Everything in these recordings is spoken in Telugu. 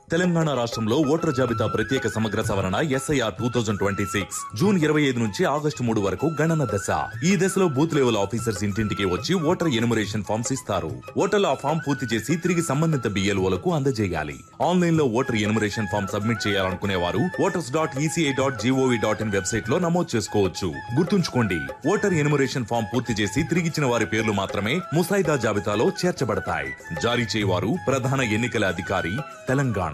తెలంగాణ రాష్ట్రంలో ఓటర్ జాబితా ప్రత్యేక సమగ్ర సవరణ SIR two thousand twenty six June ఇరవై ఐదు నుంచి ఆగస్టు మూడు వరకు గణన దశ ఈ దశలో బూత్ లెవెల్ ఆఫీసర్స్ ఇంటింటికి వచ్చి ఓటర్ ఎనుమరేషన్ ఫామ్స్ ఇస్తారు ఓటర్లు ఆ ఫామ్ పూర్తి చేసి తిరిగి సంబంధిత బిఎల్ఓలకు అందజేయాలి ఆన్లైన్ లో ఓటర్ ఎనుమరేషన్ ఫామ్ సబ్మిట్ చేయాలనుకునే వారు voters dot ECI dot GOV dot in website లో నమోదు చేసుకోవచ్చు గుర్తుంచుకోండి ఓటర్ ఎనుమరేషన్ ఫామ్ పూర్తి చేసి తిరిగిచ్చిన వారి పేర్లు మాత్రమే ముసాయిదా జాబితాలో చేర్చబడతాయి జారీ చేయవారు ప్రధాన ఎన్నికల అధికారి తెలంగాణ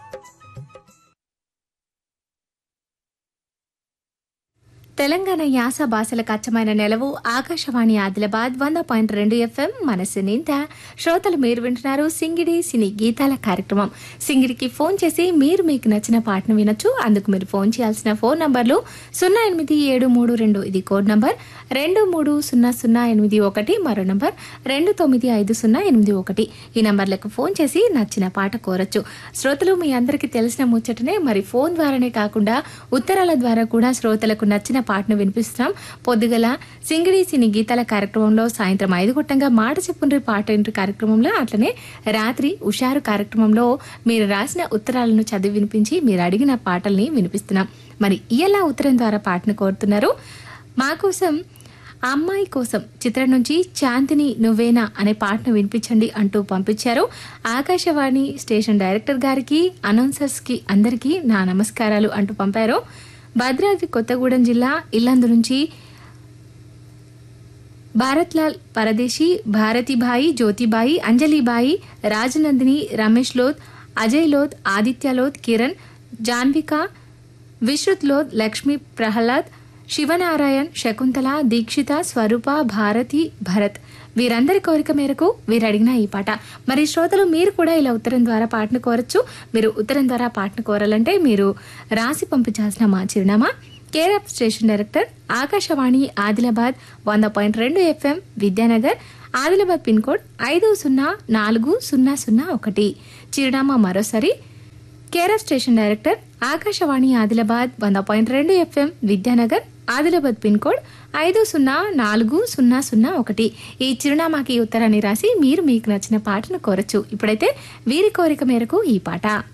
తెలంగాణ యాస భాషలకు అచ్చమైన నెలవు ఆకాశవాణి ఆదిలాబాద్ వంద పాయింట్ రెండు ఎఫ్ఎం మనసు నింద శ్రోతలు మీరు వింటున్నారు సింగిడి సినీ గీతాల కార్యక్రమం సింగిడికి ఫోన్ చేసి మీరు మీకు నచ్చిన పాటను వినొచ్చు అందుకు మీరు ఫోన్ చేయాల్సిన ఫోన్ నంబర్లు సున్నా ఎనిమిది ఏడు మూడు రెండు ఇది కోడ్ నంబర్ రెండు మూడు సున్నా సున్నా ఎనిమిది ఒకటి మరో నంబర్ రెండు తొమ్మిది ఐదు సున్నా ఎనిమిది ఒకటి ఈ నంబర్లకు ఫోన్ చేసి నచ్చిన పాట కోరచ్చు శ్రోతలు మీ అందరికీ తెలిసిన ముచ్చటనే మరి ఫోన్ ద్వారానే కాకుండా ఉత్తరాల ద్వారా కూడా శ్రోతలకు నచ్చిన పాటను వినిపిస్తున్నాం పొద్దుగల సింగిడి సినీ గీతాల కార్యక్రమంలో సాయంత్రం ఐదు గుట్టంగా మాట చెప్పుండ్రి పాట ఇంటి కార్యక్రమంలో అట్లనే రాత్రి ఉషారు కార్యక్రమంలో మీరు రాసిన ఉత్తరాలను చదివి వినిపించి మీరు అడిగిన పాటల్ని వినిపిస్తున్నాం మరి ఇలా ఉత్తరం ద్వారా పాటను కోరుతున్నారు మా కోసం అమ్మాయి కోసం చిత్రం నుంచి చాందిని నువ్వేనా అనే పాటను వినిపించండి అంటూ పంపించారు ఆకాశవాణి స్టేషన్ డైరెక్టర్ గారికి అనౌన్సర్స్ కి అందరికీ నా నమస్కారాలు అంటూ పంపారు భద్రాద్రి కొత్తగూడెం జిల్లా ఇల్లందు నుంచి భారత్లాల్ పరదేశి భారతిబాయి జ్యోతిబాయి అంజలిబాయి రాజనందిని రమేష్ లోద్ అజయ్ లోద్ ఆదిత్య లోద్ కిరణ్ జాన్విక విశ్రుత్ లోద్ లక్ష్మీ ప్రహ్లాద్ శివనారాయణ్ శకుంతల దీక్షిత స్వరూప భారతి భరత్ వీరందరి కోరిక మేరకు వీరు అడిగిన ఈ పాట మరి శ్రోతలు మీరు కూడా ఇలా ఉత్తరం ద్వారా పాటను కోరచ్చు మీరు ఉత్తరం ద్వారా పాటను కోరాలంటే మీరు రాసి పంపించాల్సిన మా చిరునామా care of station director Akashvani Adilabad వంద పాయింట్ రెండు FM Vidyanagar Adilabad pin code ఐదు సున్నా నాలుగు సున్నా సున్నా ఒకటి చిరునామా మరోసారి care of station director Akashvani Adilabad వంద పాయింట్ రెండు FM Vidyanagar Adilabad pin code ఐదు సున్నా నాలుగు సున్నా సున్నా ఒకటి ఈ చిరునామాకి ఉత్తరాన్ని రాసి మీరు మీకు నచ్చిన పాటను కోరచ్చు ఇప్పుడైతే వీరి కోరిక మేరకు ఈ పాట